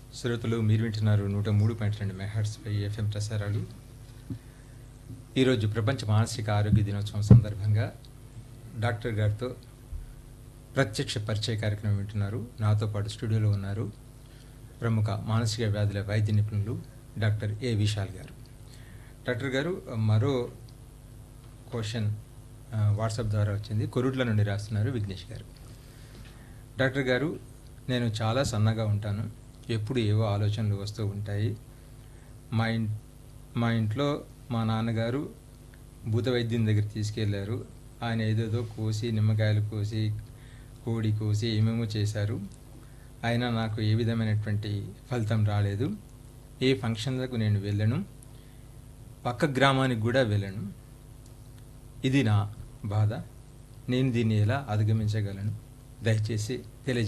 శ్రోతలు మీరు వింటున్నారు నూట మూడు పాయింట్ రెండు మెగాహెర్ట్స్పై ఎఫ్ఎం ప్రసారాలు ఈరోజు ప్రపంచ మానసిక ఆరోగ్య దినోత్సవం సందర్భంగా డాక్టర్ గారితో ప్రత్యక్ష పరిచయ కార్యక్రమం వింటున్నారు నాతో పాటు స్టూడియోలో ఉన్నారు ప్రముఖ మానసిక వ్యాధుల వైద్య నిపుణులు డాక్టర్ ఏ విశాల్ గారు డాక్టర్ గారు మరో క్వశ్చన్ ఆ, వాట్సాప్ ద్వారా వచ్చింది కొరుట్ల నుండి రాస్తున్నారు విఘ్నేష్ గారు డాక్టర్ గారు నేను చాలా సన్నగా ఉంటాను ఎప్పుడు ఏవో ఆలోచనలు వస్తూ ఉంటాయి మా ఇన్ మా ఇంట్లో మా నాన్నగారు భూత వైద్యం దగ్గర తీసుకెళ్లారు ఆయన ఏదేదో కోసి నిమ్మకాయలు కోసి కోడి కోసి ఏమేమో చేశారు అయినా నాకు ఏ విధమైనటువంటి ఫలితం రాలేదు ఏ ఫంక్షన్లకు నేను వెళ్ళను పక్క గ్రామానికి కూడా వెళ్ళను ఇది నా బాధ నేను దీన్ని ఎలా అధిగమించగలను దయచేసి